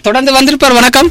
தொடர்ந்து வந்திருப்பார் வணக்கம்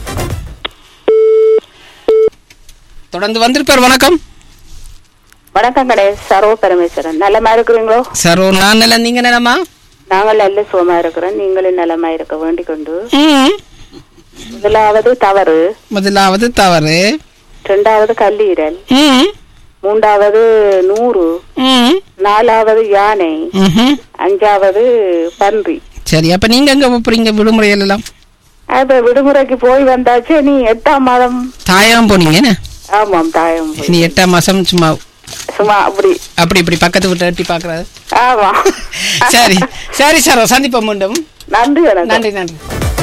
தொடர்ந்து வந்திருப்பார் வணக்கம் வணக்கம் கணேஷ் சர்வ பரமேஸ்வரன் நலமா இருக்கிறீங்களோ சரோ நான் நல்ல நீங்க நிலமா நாங்கள் நல்ல சுகமா இருக்கிறோம் நீங்களும் நலமா இருக்க வேண்டிக் கொண்டு ம் முதலாவது தவறு முதலாவது தவறு இரண்டாவது கல்லீரல் ம் மூன்றாவது நூறு ம் நாலாவது யானை ம்ஹும். அஞ்சாவது பன்றி சரி அப்ப நீங்க எங்க போறீங்க விடுமுறையில் எல்லாம் அப்ப விடுமுறைக்கு போய் வந்தாச்சு நீ எட்டாம் மாதம் தாயம் போனீங்க என்ன ஆமாம் தாயம் போய். நீ எட்டாம் மாசம் சும்மா சும்மா அப்படி அப்படி இப்படி பக்கத்து விட்டு எட்டி பாக்குறது ஆமா சரி சரி சார் சந்திப்போம் மீண்டும் நன்றி வணக்கம் நன்றி நன்றி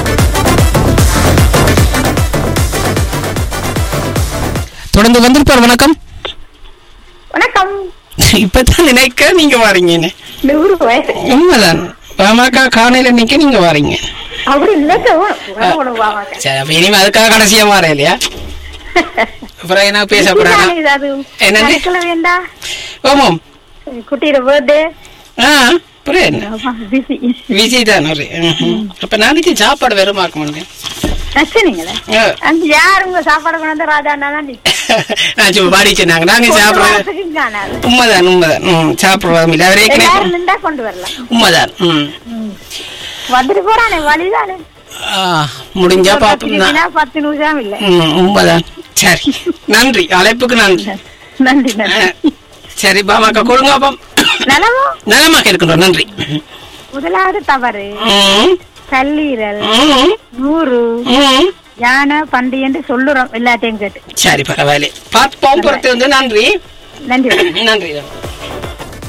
தொடர்ந்து வந்திருப்பார் வணக்கம் வணக்கம் இப்பதான் நினைக்க நீங்க வாரீங்கன்னு நூறு வயசு உண்மைதான் பாமக காணையில நிக்க நீங்க வாரீங்க அப்படி இல்லைங்க வாங்க சரி அப்ப இனிமே அதுக்காக கடைசியா மாற இல்லையா அப்புறம் என்ன பேசப்படாது அது என்னது? நடிக்கல வேண்டா ஓமம் குட்டியோட பர்த்டே ஆ அப்புறம் என்ன பிஸி விஜய் தான் ஒரு ம்ஹும். அப்ப நாளைக்கு சாப்பாடு வெறும் ஆக்க மாட்டேன் நச்சுனீங்களே ஆ. அந்த யார் உங்க சாப்பாடு கொண்டு வந்து ராஜா அண்ணா தான் நான் சும்மா பாடி சொன்னாங்க நாங்க சாப்பிடுறது உண்மைதான் உண்மைதான் ம் சாப்பிடுறோம் இல்லை அவரே எல்லாரும் நின்றா கொண்டு வரலாம் உண்மைதான் ம் வந்துட்டு போறானே வழிதானே ஆ, முடிஞ்சா பாப்போம் தான் பத்து பத்து நிமிஷம் இல்ல ம், உண்மைதான் சரி நன்றி அழைப்புக்கு நன்றி நன்றி ஆ, நன்றி சரி பாமாக்கா கொடுங்க அப்பம் நலமோ நலமாக இருக்கின்றோம் நன்றி முதலாவது தவறு ம், கல்லீரல் ம், நூறு ம். யானை பண்டி என்று சொல்லுறோம் எல்லாத்தையும் கேட்டு சரி பரவாயில்ல பார்ப்போம் பொறுத்து வந்து நன்றி நன்றி நன்றி